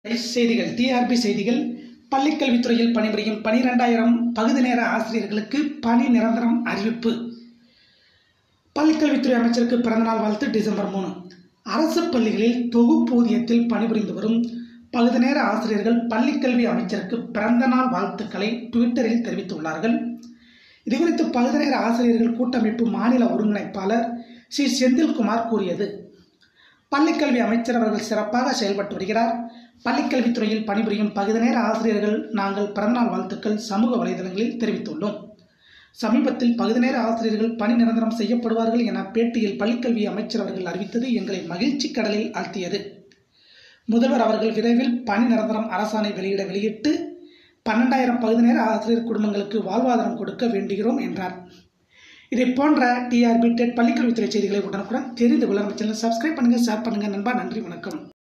செய்திகள் டிஆர்பி செய்திகள் பள்ளிக்கல்வித்துறையில் பணிபுரியும் பனிரெண்டாயிரம் பகுதி நேர ஆசிரியர்களுக்கு பணி நிரந்தரம் அறிவிப்பு பள்ளிக்கல்வித்துறை அமைச்சருக்கு பிறந்தநாள் வாழ்த்து டிசம்பர் மூணு அரசு பள்ளிகளில் தொகுப்பூதியத்தில் பணிபுரிந்து வரும் பகுதி நேர ஆசிரியர்கள் பள்ளிக்கல்வி அமைச்சருக்கு பிறந்தநாள் வாழ்த்துக்களை ட்விட்டரில் தெரிவித்துள்ளார்கள் இதுகுறித்து பகுதி நேர ஆசிரியர்கள் கூட்டமைப்பு மாநில ஒருங்கிணைப்பாளர் ஸ்ரீ செந்தில்குமார் கூறியது பள்ளிக்கல்வி அமைச்சர் அவர்கள் சிறப்பாக செயல்பட்டு வருகிறார் பள்ளிக்கல்வித்துறையில் பணிபுரியும் பகுதி நேர ஆசிரியர்கள் நாங்கள் பிறந்தநாள் வாழ்த்துக்கள் சமூக வலைதளங்களில் தெரிவித்துள்ளோம் சமீபத்தில் பகுதி நேர ஆசிரியர்கள் பணி நிரந்தரம் செய்யப்படுவார்கள் என பேட்டியில் பள்ளிக்கல்வி அமைச்சர் அவர்கள் அறிவித்தது எங்களை மகிழ்ச்சி கடலில் ஆழ்த்தியது முதல்வர் அவர்கள் விரைவில் பணி நிரந்தரம் அரசாணை வெளியிட வெளியிட்டு பன்னெண்டாயிரம் பகுதி நேர ஆசிரியர் குடும்பங்களுக்கு வாழ்வாதாரம் கொடுக்க வேண்டுகிறோம் என்றார் இதை போன்ற டிஆர்பி டெட் பள்ளிக்கல்வித்துறை செய்திகளை உடனுக்குடன் தெரிந்து கொள்ள நம்ம சேனல் சப்ஸ்கிரைப் பண்ணுங்கள் ஷேர் பண்ணுங்கள் நண்பா நன்றி வணக்கம்